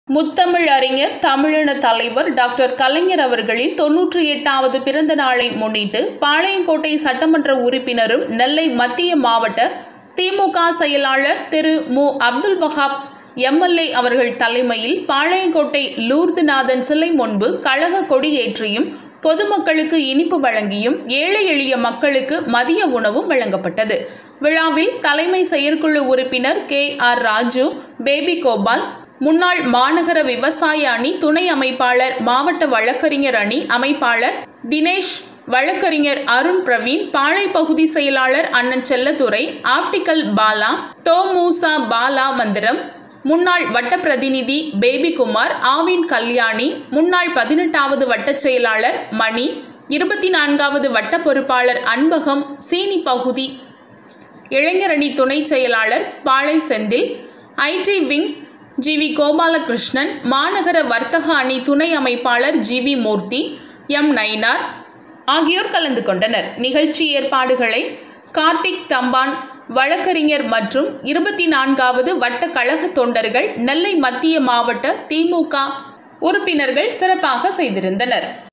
முத்தமிழ் அறிஞர் தமிழின தலைவர் டாக்டர் கலைஞர் அவர்களின் தொன்னூற்றி எட்டாவது பிறந்த நாளை முன்னிட்டு பாளையங்கோட்டை சட்டமன்ற உறுப்பினரும் நெல்லை மத்திய மாவட்ட திமுக செயலாளர் திரு மு அப்துல் வஹாப் எம்எல்ஏ அவர்கள் தலைமையில் பாளையங்கோட்டை லூர்துநாதன் சிலை முன்பு கழக கொடியேற்றியும் பொதுமக்களுக்கு இனிப்பு வழங்கியும் ஏழை எளிய மக்களுக்கு மதிய உணவும் வழங்கப்பட்டது விழாவில் தலைமை செயற்குழு உறுப்பினர் K R Raju Baby Gopal முன்னாள் மாநகர விவசாய அணி துணை அமைப்பாளர் மாவட்ட வழக்கறிஞர் அணி அமைப்பாளர் தினேஷ் வழக்கறிஞர் அருண் பிரவீன் பாளை பகுதி செயலாளர் அண்ணன் செல்லத்துறை ஆப்டிக்கல் பாலா தோமூசா பாலா மந்திரம் முன்னாள் வட்ட பிரதிநிதி பேபிகுமார் ஆவின் கல்யாணி முன்னாள் பதினெட்டாவது வட்டச் செயலாளர் மணி இருபத்தி நான்காவது வட்ட பொறுப்பாளர் அன்பகம் சீனி பகுதி இளைஞரணி துணை செயலாளர் Palai Senthil IT wing G V Gopalakrishnan மாநகர வர்த்தக அணி துணை அமைப்பாளர் G V Murthy M Nainar ஆகியோர் கலந்து கொண்டனர் நிகழ்ச்சி ஏற்பாடுகளை கார்த்திக் தம்பான் வழக்கறிஞர் மற்றும் இருபத்தி நான்காவது வட்ட கழக தொண்டர்கள் நெல்லை மத்திய மாவட்ட திமுக உறுப்பினர்கள் சிறப்பாக செய்திருந்தனர்